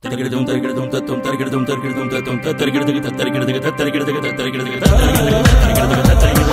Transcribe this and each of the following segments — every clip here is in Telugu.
తరిగిడదం తరిగిడదం తత్వం తరిగిడదం తరిగిడదం తత్వం తరిగిడదగ తరిగిడదగ తరిగిడదగ తరిగిడదగ తరిగిడదగ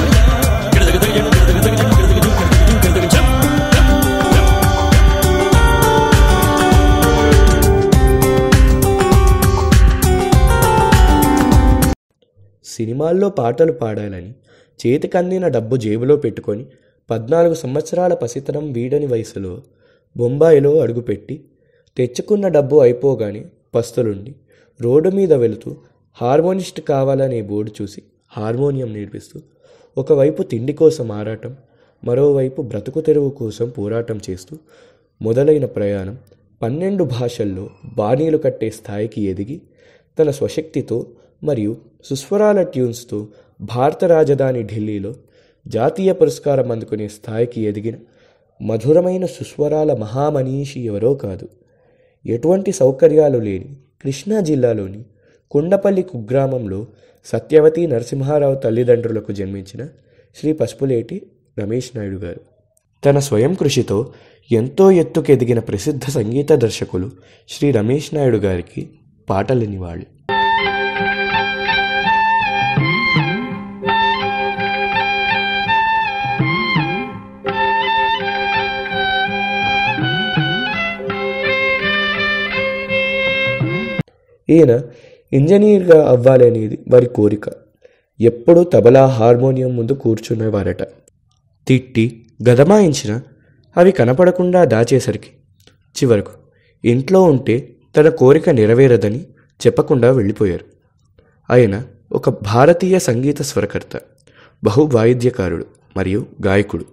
సినిమాల్లో పాటలు పాడాలని చేతికందిన డబ్బు జేబులో పెట్టుకొని పద్నాలుగు సంవత్సరాల పసితనం వీడని వయసులో బొంబాయిలో అడుగుపెట్టి తెచ్చుకున్న డబ్బు అయిపోగానే పస్తులుండి రోడ్డు మీద వెళుతూ హార్మోనిస్ట్ కావాలనే బోర్డు చూసి హార్మోనియం నేర్పిస్తూ ఒకవైపు తిండి కోసం ఆరాటం మరోవైపు బ్రతుకు తెరువు కోసం పోరాటం చేస్తూ మొదలైన ప్రయాణం పన్నెండు భాషల్లో బాణీలు కట్టే స్థాయికి ఎదిగి తన స్వశక్తితో మరియు సుస్వరాల ట్యూన్స్తో భారత రాజధాని ఢిల్లీలో జాతీయ పురస్కారం అందుకునే స్థాయికి ఎదిగిన మధురమైన సుస్వరాల మహామనీషి ఎవరో కాదు ఎటువంటి సౌకర్యాలు లేని కృష్ణా జిల్లాలోని కుండపల్లి కుగ్రామంలో సత్యవతి నరసింహారావు తల్లిదండ్రులకు జన్మించిన శ్రీ పసుపులేటి రమేష్ నాయుడు గారు తన స్వయం కృషితో ఎంతో ఎత్తుకెదిగిన ప్రసిద్ధ సంగీత దర్శకులు శ్రీ రమేష్ నాయుడు గారికి పాటలినివాళ్ళు ఈయన ఇంజనీర్గా అవ్వాలి అనేది వారి కోరిక ఎప్పుడూ తబలా హార్మోనియం ముందు కూర్చునేవారట తిట్టి గదమాయించిన అవి కనపడకుండా దాచేసరికి చివరకు ఇంట్లో ఉంటే తన కోరిక నెరవేరదని చెప్పకుండా వెళ్ళిపోయారు ఆయన ఒక భారతీయ సంగీత స్వరకర్త బహు వాయిద్యకారుడు మరియు గాయకుడు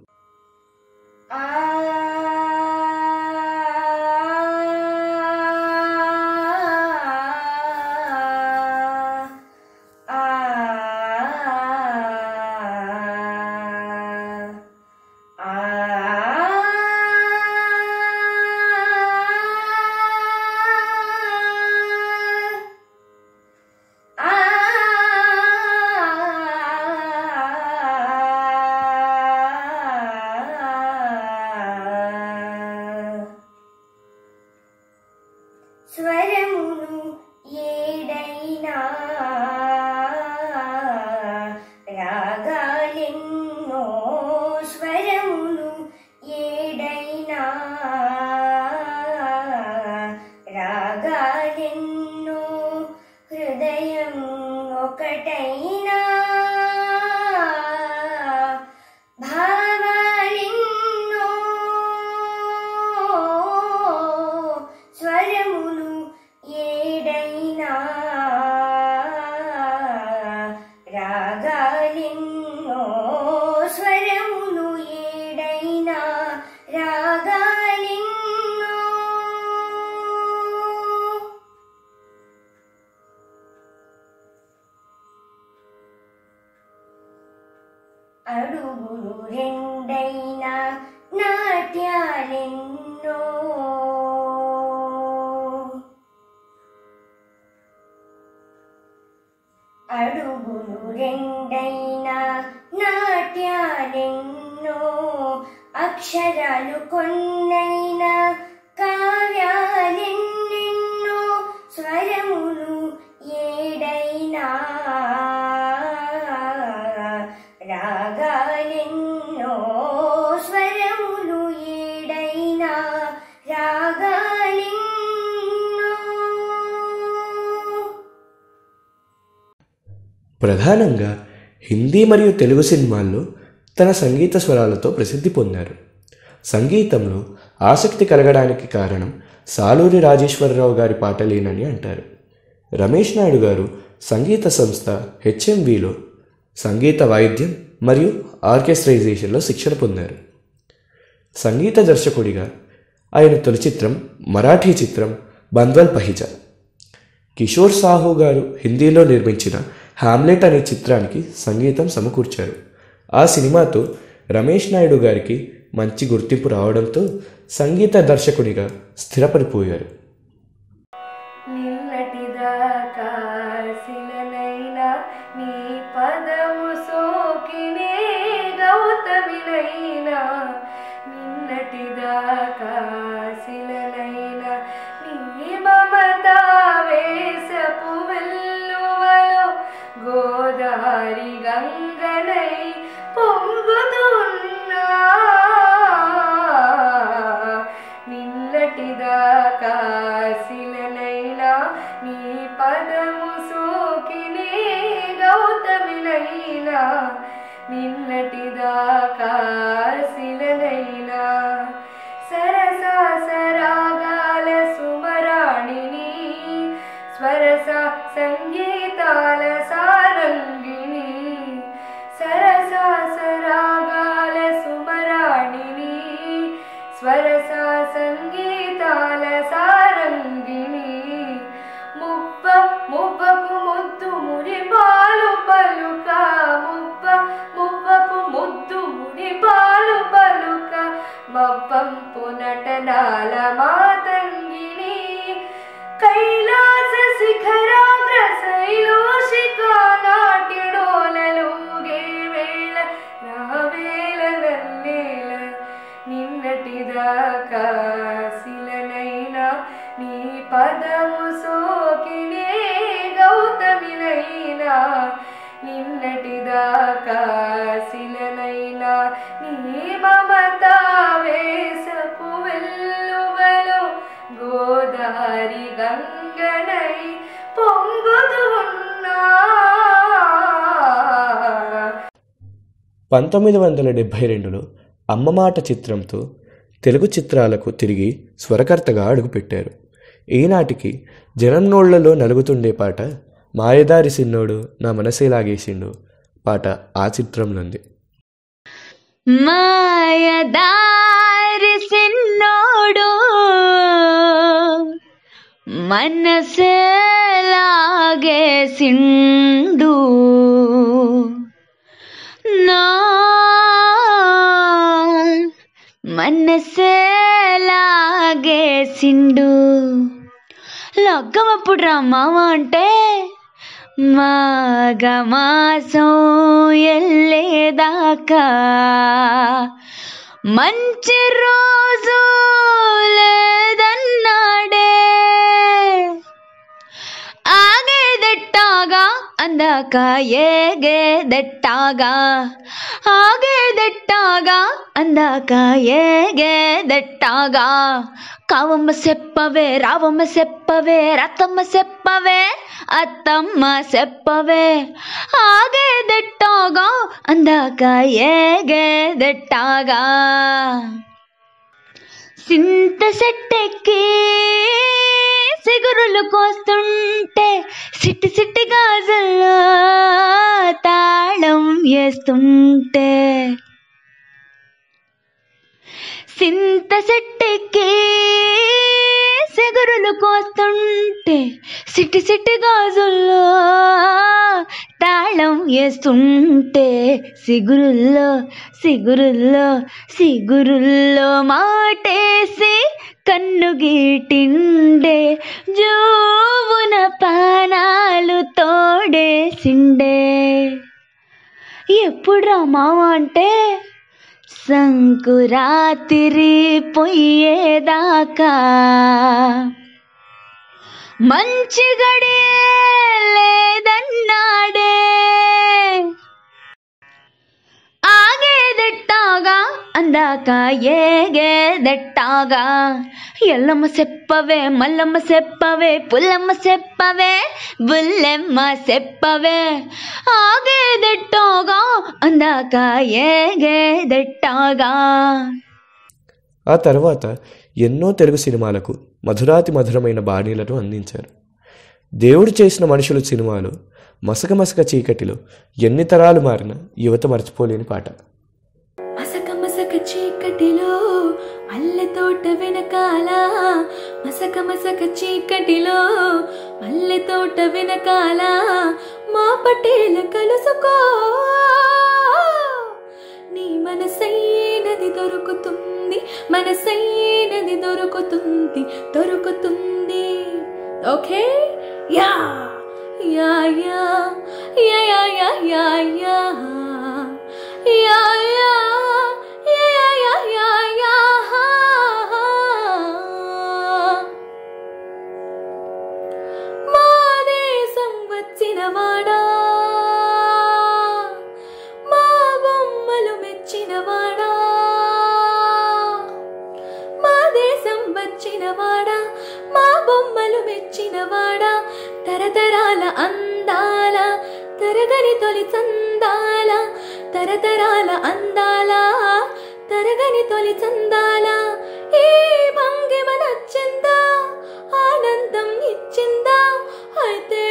స్వరమును ఏడైనా రాగాలెన్నో స్వరమును ఏడైనా రాగాలెన్నో హృదయం ఒకటైనా భావాలెన్నో స్వరములు ఏడైనా రాగాలెన్నో స్వరములు ఏడైనా రాగాలెన్నో అడుగులు రెండైనా నాట్యాలెన్నో అడుగులు రెండైనా నాట్యాలెన్నో అక్షరాలు కొన్నైనా కావ్యాలెన్నెన్నో స్వరములు ఏడైనా రాగాలెన్నో స్వరములు ఏడైనా రాగాలెన్నో ప్రధానంగా హిందీ మరియు తెలుగు సినిమాల్లో తన సంగీత స్వరాలతో ప్రసిద్ధి పొందారు సంగీతంలో ఆసక్తి కలగడానికి కారణం సాలూరి రాజేశ్వరరావు గారి పాటలేనని అంటారు రమేష్ నాయుడు గారు సంగీత సంస్థ హెచ్ఎంవిలో సంగీత వాయిద్యం మరియు ఆర్కెస్ట్రైజేషన్లో శిక్షణ పొందారు సంగీత దర్శకుడిగా ఆయన తొలి చిత్రం మరాఠీ చిత్రం బంద్వల్ పహిజా కిషోర్ సాహు గారు హిందీలో నిర్మించిన హామ్లెట్ అనే చిత్రానికి సంగీతం సమకూర్చారు ఆ సినిమాతో రమేష్ నాయుడు గారికి మంచి గుర్తింపు రావడంతో సంగీత దర్శకుడిగా స్థిరపడిపోయారు నిన్నటిదాకా శిలనైనా నీ పదము సోకినే గౌతమినైనా నిన్నటిదాకా శిలనైనా నీ మమతా నిన్నటిదాకా శిలనైనా సరసా సరాగాల సుమరాణిని స్వరస సంగీతాల సారంగిణి సరస సరాగాల సుమరాణిని స్వరస సంగీతాల సారంగిణి ముప్ప మువ్వకు ముద్దు మురి పాలు పలుక ముప్ప మువ్వకు ముద్దు మురి పాలు పలుక మవ్వంపు నటనాల మాతంగిని కైలాస శిఖరాగ్ర శైలోషిక నాట్యడోలలుగే వేళ రావేల నల్లేల నిన్నటిదాకా శిలనైనా నీ పదము సోకినే గౌతమినైనా నిన్నటిదాకా శిలనైనా నీ మమత వేసపు వెల్లువలో గోదారి గంగనై పొంగుతూ ఉన్నా పంతొమ్మిది వందల డెబ్భై రెండులో అమ్మమాట చిత్రంతో తెలుగు చిత్రాలకు తిరిగి స్వరకర్తగా అడుగుపెట్టారు ఈనాటికి జనం నోళ్లలో నలుగుతుండే పాట మాయదారి సిన్నోడు నా మనసే లాగేసిండు పాట ఆ చిత్రంలోంది మాయదారి సిన్నోడు మనసేలాగేసిండు నా మనసేలాగేసిండు లగ్గమప్పుడు రా మామ అంటే మాఘమాసం ఎల్లేదాకా మంచి రోజు లేదన్నాడే ఆగేదెట్టాగా అందాక ఏగేదెట్టాగా ఆగేదెట్టాగా అందాక ఏగేదెట్టాగా కావమ్మ చెప్పవే రావమ్మ చెప్పవే రతమ్మ చెప్పవే అత్తమ్మ చెప్పవే ఆగేదెట్టాగా అందాక ఏగేదెట్టాగా సింత సెట్టెక్కి సిగురులు కోస్తుంటే సిట్టి సిట్టి గాజుల్లో తాళం వేస్తుంటే సింత సెట్టెక్కి సిగురులు కోస్తుంటే సిట్టి సిట్టి గాజుల్లో తాళం వేస్తుంటే సిగురుల్లో సిగురుల్లో సిగురుల్లో మాటేసి కన్ను గీటిండే జోవున పానాలు తోడేసిండే ఎప్పుడు రా మామ అంటే సంకురాతిరి పొయ్యేదాకా మంచి గడియే లేదన్నాడే ఆగేదెట్టాగా అందాక ఏగేదెట్టాగా ఎల్లమ్మ చెప్పవే మల్లమ్మ చెప్పవే పుల్లమ్మ చెప్పవే బుల్లెమ్మ చెప్పవే ఆగేదెట్టాగా అందాక ఏగేదెట్టాగా ఆ తర్వాత ఎన్నో తెలుగు సినిమాలకు మధురాతి మధురమైన బాణీలను అందించారు దేవుడు చేసిన మనుషులు సినిమాలో మసక మసక చీకటిలో ఎన్ని తరాలు మారినా యువత మర్చిపోలేని పాట మసక మసక చీకటిలో మల్లె తోట వెనకాల మసక మసక చీకటిలో మల్లె తోట వెనకాల మా పటేల కలుసుకో నీ మనసైనది దొరుకుతుంది మనసైనది దొరుకుతుంది దొరుకుతుంది ఓకే యా యా యా యా యా యా యా యా యా యా యా యా యా యా మా దేశం వచ్చిన వాడా మా బొమ్మలు మెచ్చిన వాడా మా దేశం వచ్చిన వాడా మా బొమ్మలు మెచ్చిన వాడా తరతరాల అందాల తరగని తొలి చందాల తరతరాల అందాల తరగని తొలి చందాల ఈ భంగిమ నచ్చిందా ఆనందం ఇచ్చిందా అయితే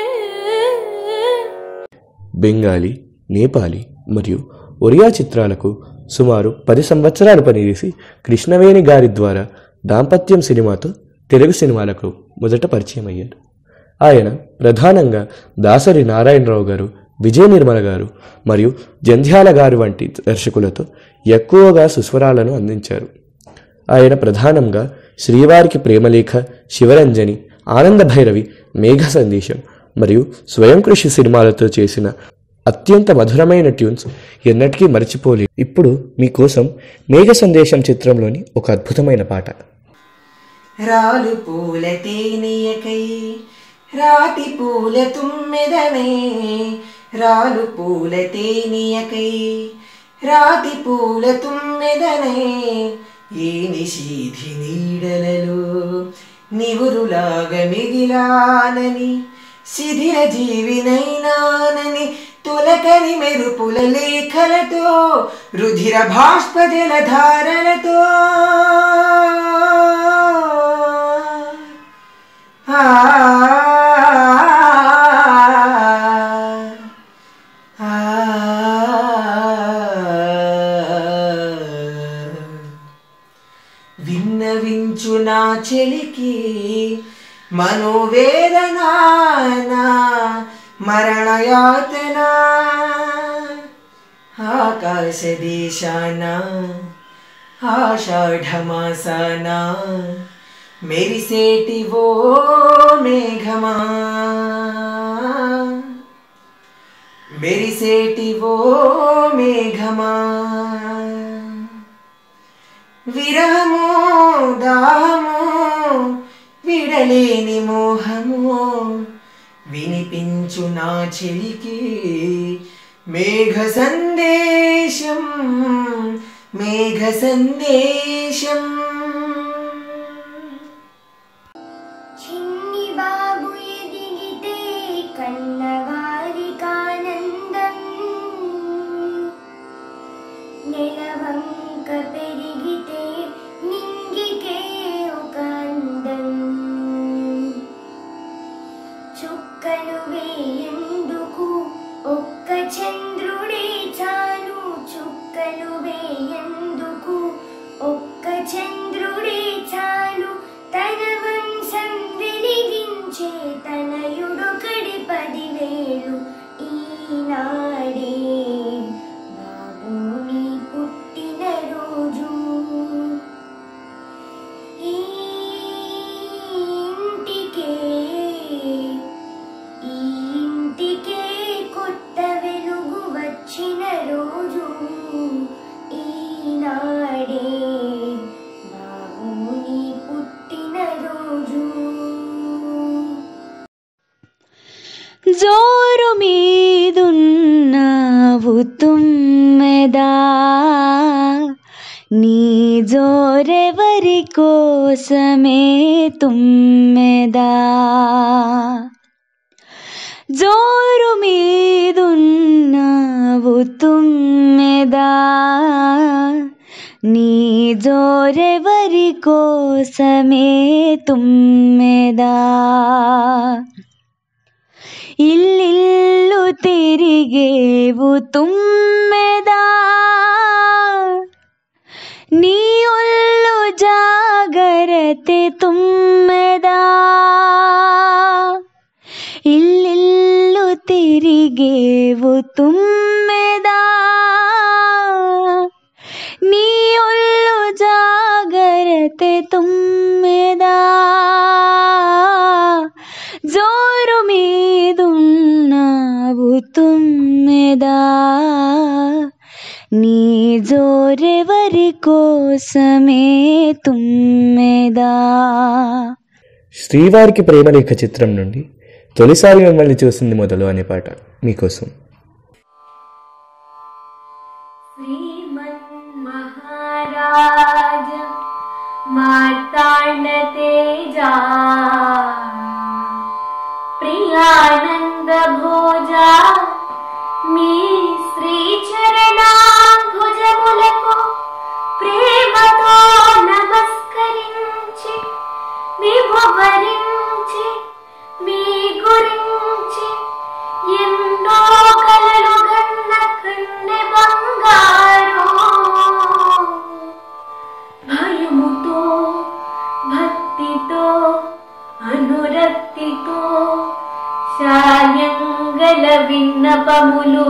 బెంగాలీ నేపాలీ మరియు ఒరియా చిత్రాలకు సుమారు పది సంవత్సరాలు పనిచేసి కృష్ణవేణి గారి ద్వారా దాంపత్యం సినిమాతో తెలుగు సినిమాలకు మొదట పరిచయం అయ్యారు ఆయన ప్రధానంగా దాసరి నారాయణరావు గారు విజయ నిర్మల గారు మరియు జంధ్యాల గారు వంటి దర్శకులతో ఎక్కువగా సుస్వరాలను అందించారు ఆయన ప్రధానంగా శ్రీవారికి ప్రేమలేఖ శివరంజని ఆనంద భైరవి మేఘ సందేశం మరియు స్వయం కృషి సినిమాలతో చేసిన అత్యంత మధురమైన ట్యూన్స్ ఎన్నటికీ మర్చిపోలే ఇప్పుడు మీకోసం మేఘ సందేశం చిత్రంలోని ఒక అద్భుతమైన పాట రాలు పూల తేనియకై రాతి పూల తుమ్మెదనే రాలు పూల తేనియకై రాతి పూల తుమ్మెదనే ఏ నిషీధి నీడలలో నివురులాగా మిగిలానని శిథిల జీవినైనానని తులకని మెరుపుల లేఖలతో రుధిర బాష్ప జలధారలతో ఆ విన్నవించు నా చెలికి మనోవేదనా మరణయాతన ఆకాశ దేశాన ఆషాఢమాసాన మెరిసేటివో మేఘమా మెరిసేటివో మేఘమా విరహము దాహము విడలేని మోహము వినిపించు నా చెలికి మేఘ సందేశం మేఘ సందేశం చిన్ని బాబు ఎదిగితే కన్నవారికానందం నెలవంక పెరిగితే నింగికే ఒక అందం చుక్కలు వేయందుకు ఒక్క చంద్రుడే చాలు చుక్కలు వేయందుకు ఒక్క చంద్రుడే చాలు తన వంశం వెలిగించే తనయుడొకడి పదివేలు ఈనాడే బాబుని పుట్టిన రోజు ఈ ఇంటికే ఈ ఇంటికే కొత్త వెలుగు వచ్చిన రోజు ఈనాడే బాబుని పుట్టిన రోజు జోరు మీదున్నావు తుమ్మెదా నీ జోరెవరి కోసమే తుమ్మెదా జోరు మీదున్నావు తుమ్మెదా నీ జోరెవరి కోసమే తుమ్మెదా ఇల్లిల్లు తిరిగేవు తుమ్మెదా నీ ఒళ్ళు జాగరತೆ తుమ్మెదా ఇల్లిల్లు తిరిగేవు తుమ్మెదా నీ ఒళ్ళు జాగరತೆ తుమ్మెదా జోరు మీదున్నావు తుమ్మెదా నీ జోరెవరి కోసమే తుమ్మెదా శ్రీవారికి ప్రేమలేఖ చిత్రం నుండి తొలిసారి మిమ్మల్ని చూసింది మొదలు అనే పాట మీకోసం श्रीमन्महाराज मार्ताण्डतेजा प्रियानन्दभोजा मी श्रीचरणा నీతో సాయంగల విన్నపములు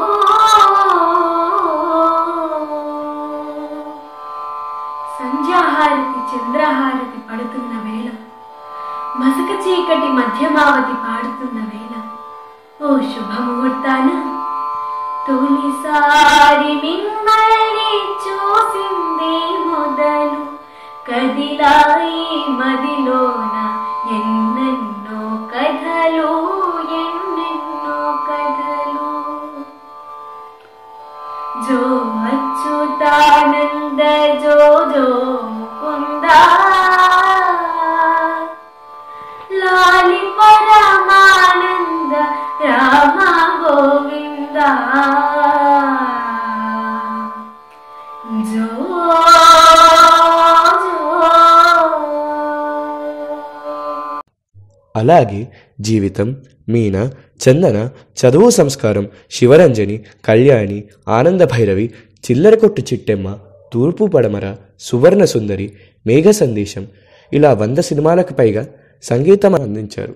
సంధ్యాహారతి చంద్రహారతి పడుతున్న వేళ మసక చీకటి మధ్యమావతి పాడుతున్న వేళ ఓ శుభముహూర్తాన తొలిసారి మిమ్మల్ని చూసింది మొదలు కదిలాయి మదిలోన ఎన్నెన్నో కథలు ఎన్నెన్నో కథలు జో అచ్యుతానంద జో జో ముకుందా లాలి పరమానంద రామ గోవింద జో జో అలాగే జీవితం మీన చందన చదువు సంస్కారం శివరంజని కళ్యాణి ఆనంద భైరవి చిల్లర కొట్టు చిట్టెమ్మ తూర్పు పడమర సువర్ణ సుందరి మేఘ సందేశం ఇలా వంద సినిమాలకు పైగా సంగీతం అందించారు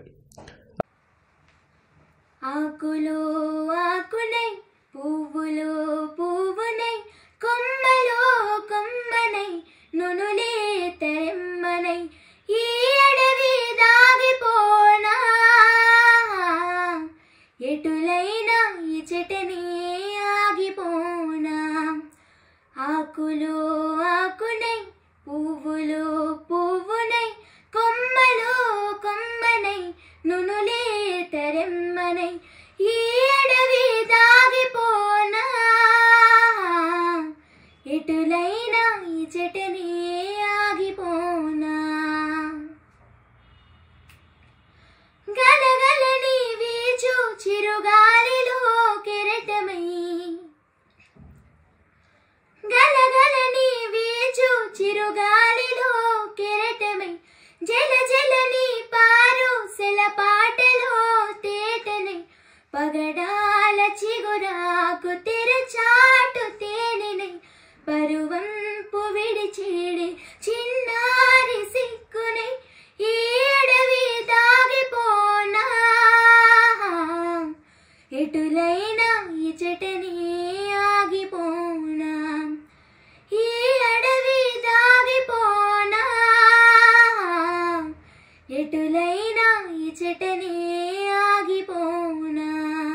ఆకులు ఆకునై పువ్వులు పువ్వునై కొమ్మలో కొమ్మనై నునులే తెమ్మనై ఈ అడవి దాగిపోనా ఎటులైనా ఈ చెటని ఆగిపోనా ఆకులు ఆకునై పువ్వులు పువ్వునై కొమ్మలు కొమ్మనై నునులే తెరెమ్మనై ఈ అడవి దాగిపోనా ఎటులైనా ఈ చెటని ఆగిపోనా గలగలని వీచు చిరుగాలిలో కెరటమై గలగలని వీచు చిరుగాలిలో కెరటమై జల జలని పారు పాటలో తేటనై పగడాల చిగురాకు తెరచాటు తేనెనై పరువంపు విడిచేడే చిన్నారి సిక్కునై ఈ అడవి దాగిపోనా ఎటులైనా ఈ చెటని ఆగిపోనా ఈ అడవి దాగిపోనా ఎటులైనా ఈ చెటని ఆగిపోనా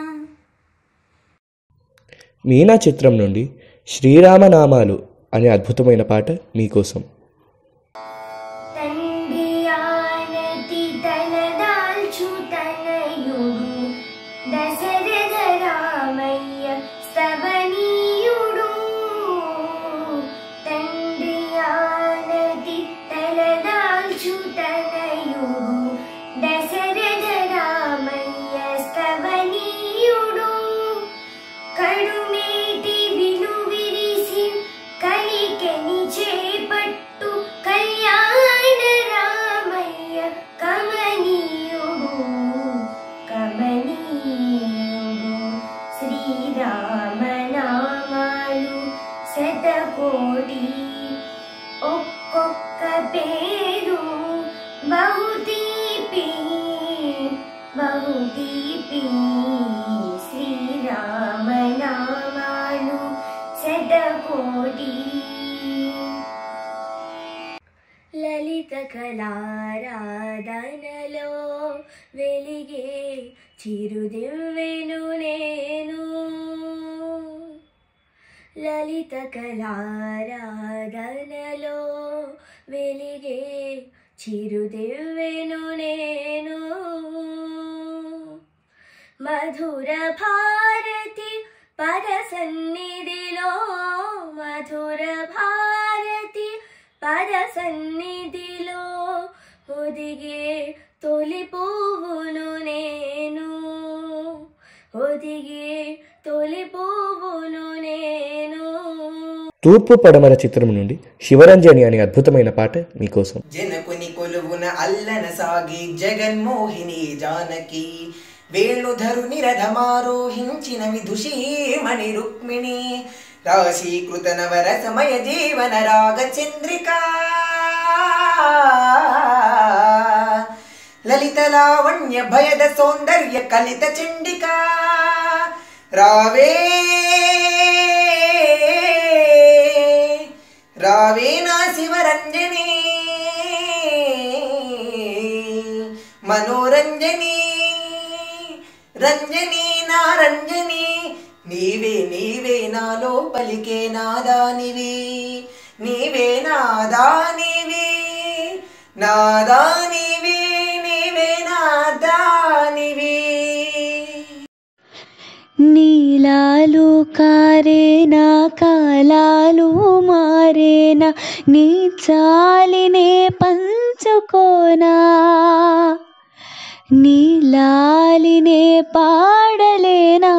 మీనా చిత్రం నుండి శ్రీరామనామాలు అనే అద్భుతమైన పాట మీకోసం తండ్రి ఆనతి తలదాల్చు తనయుడు దశరథ రామయ్య స్తవనీయుడు తండ్రి ఆనతి తలదాల్చు తనయుడు దశరథ రామయ్య స్తవనీయుడు కడుమేటి విను విరిసి కలికెని చేపట్టు కళ్యాణ రామయ్య కమనీయుడు కమనీయుడు శ్రీరామనామాలు శతకోటి ఒక్కొక్క పేరు బహుతీపి బహుతీపి శ్రీరామనామాలు శతకోటి లలిత కళారాధనలో వెలిగే చిరుదివ్వెను నేను లలిత కళారాధనలో వెలిగే చిరుదివ్వెను నేను మధుర భారతి పద సన్నిధిలో మధుర భారతి పద సన్నిధిలో ఒదిగే తొలి పువ్వును నేను ఒదిగే తొలి పువ్వును నేను తూర్పు పడమర చిత్రం నుండి శివరంజని అనే అద్భుతమైన పాట మీకోసం జనకుని కొలువున అల్లన సాగి జగన్మోహిని జానకి వేణుధరుని రథమారోహించిన విదుషీమణి రుక్మిణి రాశీకృత నవర సమయ జీవన రాగ చంద్రికా లలిత లావణ్య భయద సౌందర్య కలిత చండికా రావే రావే నా శివరంజని మనోరంజని రంజని నా రంజని నీవే నీవే నాలో పలికే నాదానివి నీవే నాదానివి నాదానివి నీవే నాదానివి నీలాలు కారేనా కాలాలు మారేనా నీ చాలినే పంచుకోనా నీలాలినే పాడలేనా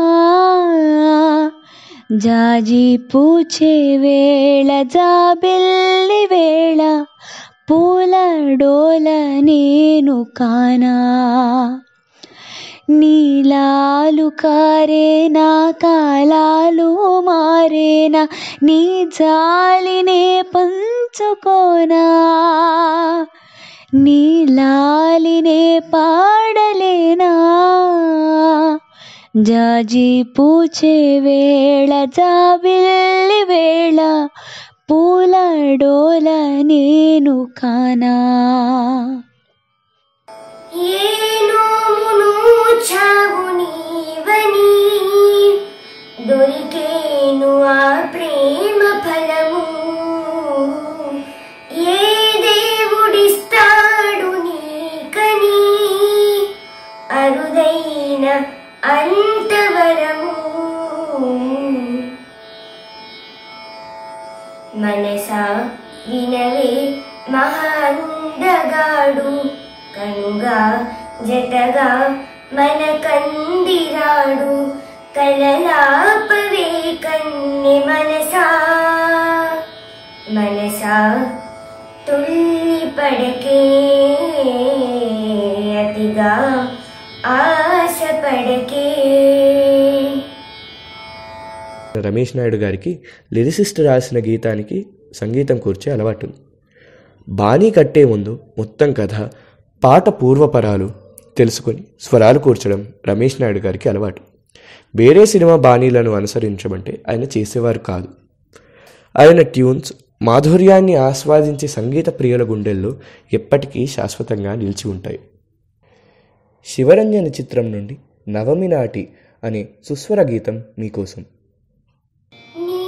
జాజి పూచే వేళ జాబిల్లి వేళ పూల డోల నేను కానా నీలాలు కారేనా కాలాలు మారేనా నీ జాలినే పంచుకోనా నీలాలినే పాడలేనా జాజి పూచే వేళ జాబిల్లి వేళ పూల డోల నేను కానా ఏనోమును చావు నీవని దొరికేను ఆ ప్రేమ ఫలము ఏ దేవుడిస్తాడు నీకని అరుదైన అంతవరము మనసా వినవే మహాందగాడు కనుగా జతగా మన కందిరాడు కలలాపవే కన్నె మనసా మనసా తుల్లి పడకే అతిగా ఆశ పడకే రమేష్ నాయుడు గారికి లిరిసిస్ట్ రాసిన గీతానికి సంగీతం కూర్చే అలవాటు ఉంది. బాణీ కట్టే ముందు మొత్తం కథ పాట పూర్వపరాలు తెలుసుకొని స్వరాలు కూర్చడం రమేష్ నాయుడు గారికి అలవాటు వేరే సినిమా బాణీలను అనుసరించమంటే ఆయన చేసేవారు కాదు ఆయన ట్యూన్స్ మాధుర్యాన్ని ఆస్వాదించే సంగీత ప్రియుల గుండెల్లో ఎప్పటికీ శాశ్వతంగా నిలిచి ఉంటాయి శివరంజని చిత్రం నుండి నవమి నాటి అనే సుస్వర గీతం మీకోసం నీ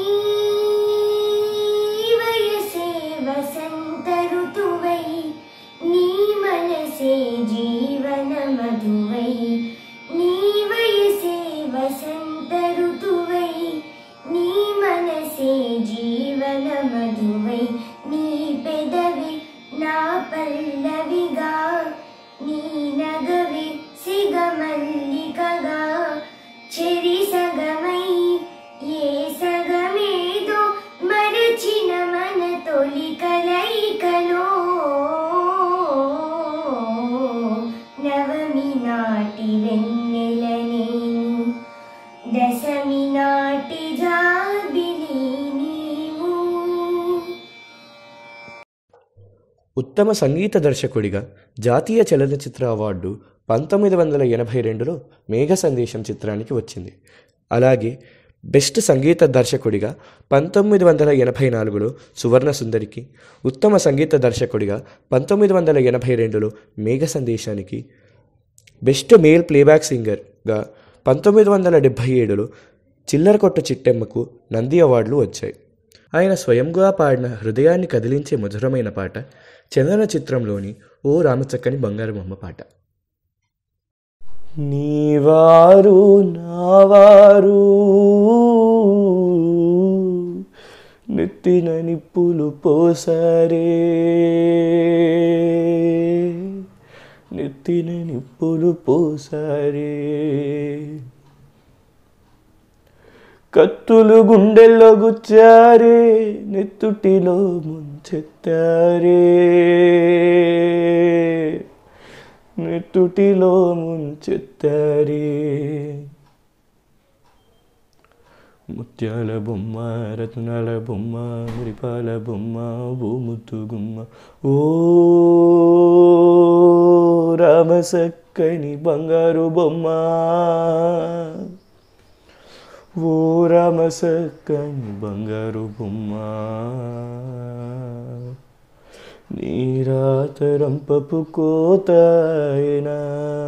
వయసే వసంత ఋతువై నీ మనసే జీవన మధువై నీ వయసే వసంత ఋతువై నీ మనసే జీవన మధువై నీ పెదవి నా పల్లవిగా నీ నగవి సిగమల్లికగా చెరి సగమై ఏ సగమేదో మరచిన మన తొలి కలయికలో నవమి నాటి వెన్నెల నేను దశమి నాటి జాబిలి నీవు ఉత్తమ సంగీత దర్శకుడిగా జాతీయ చలనచిత్ర అవార్డు పంతొమ్మిది వందల ఎనభై రెండులో మేఘ సందేశం చిత్రానికి వచ్చింది అలాగే బెస్ట్ సంగీత దర్శకుడిగా పంతొమ్మిది వందల ఎనభై నాలుగులో సువర్ణ సుందరికి ఉత్తమ సంగీత దర్శకుడిగా పంతొమ్మిది వందల ఎనభై రెండులో మేఘ సందేశానికి బెస్ట్ మేల్ ప్లేబ్యాక్ సింగర్గా పంతొమ్మిది వందల డెబ్భై ఏడులో చిల్లర కొట్టు చిట్టెమ్మకు నంది అవార్డులు వచ్చాయి ఆయన స్వయంగా పాడిన హృదయాన్ని కదిలించే మధురమైన పాట చందన చిత్రంలోని ఓ రామచక్కని బంగారు బొమ్మ పాట నీవారు నావారు నెత్తిన నిప్పులు పోసారే నెత్తిన నిప్పులు పోసారే కత్తులు గుండెల్లో గుచ్చారే నెత్తుటిలో ముంచెత్తారే నెత్తుటిలో ముంచెత్తారే ముత్యాల బొమ్మ రత్నాల బొమ్మ మురిపాల బొమ్మ ఓ ముత్తు గుమ్మ ఓ రామసక్కని బంగారు బొమ్మ ఓ రామసక్కని బంగారు బొమ్మ నీ రాతరంపపు కోతాయనా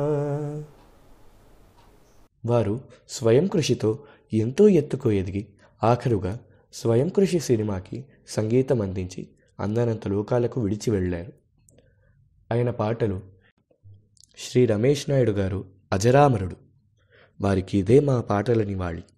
వారు స్వయం కృషితో ఎంతో ఎత్తుకు ఎదిగి ఆఖరుగా స్వయం కృషి సినిమాకి సంగీతం అందించి అందనంత లోకాలకు విడిచి వెళ్ళారు ఆయన పాటలు శ్రీ రమేష్ నాయుడు గారు అజరామరుడు వారికి ఇదే మా పాటల నివాళి